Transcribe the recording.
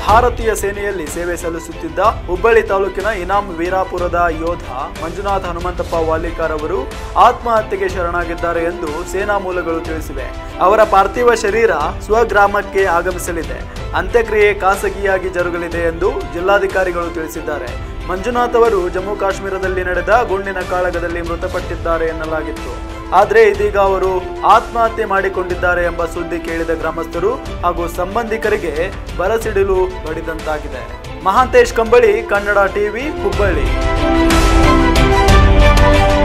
ಭಾರತೀಯ ಸೇನೆಯಲ್ಲಿ ಸೇವೆ ಸಲ್ಲಿಸುತ್ತಿದ್ದ ಹುಬ್ಬಳ್ಳಿ ತಾಲೂಕಿನ ಇನಾಂ ವೀರಾಪುರದ ಯೋಧ ಮಂಜುನಾಥ್ ಹನುಮಂತಪ್ಪ ವಾಲಿಕಾರ್ ಅವರು ಆತ್ಮಹತ್ಯೆಗೆ ಶರಣಾಗಿದ್ದಾರೆ ಎಂದು ಸೇನಾ ಮೂಲಗಳು ತಿಳಿಸಿವೆ ಅವರ ಪಾರ್ಥಿವ ಶರೀರ ಸ್ವಗ್ರಾಮಕ್ಕೆ ಆಗಮಿಸಲಿದೆ ಅಂತ್ಯಕ್ರಿಯೆ ಖಾಸಗಿಯಾಗಿ ಜರುಗಲಿದೆ ಎಂದು ಜಿಲ್ಲಾಧಿಕಾರಿಗಳು ತಿಳಿಸಿದ್ದಾರೆ ಮಂಜುನಾಥ್ ಅವರು ಜಮ್ಮು ಕಾಶ್ಮೀರದಲ್ಲಿ ನಡೆದ ಗುಂಡಿನ ಕಾಳಗದಲ್ಲಿ ಮೃತಪಟ್ಟಿದ್ದಾರೆ ಎನ್ನಲಾಗಿತ್ತು ಆದರೆ ಇದೀಗ ಅವರು ಆತ್ಮಹತ್ಯೆ ಮಾಡಿಕೊಂಡಿದ್ದಾರೆ ಎಂಬ ಸುದ್ದಿ ಕೇಳಿದ ಗ್ರಾಮಸ್ಥರು ಹಾಗೂ ಸಂಬಂಧಿಕರಿಗೆ ಬರಸಿಡಿಲು ಬಡಿದಂತಾಗಿದೆ ಮಹಾಂತೇಶ್ ಕಂಬಳಿ ಕನ್ನಡ ಟಿವಿ ಹುಬ್ಬಳ್ಳಿ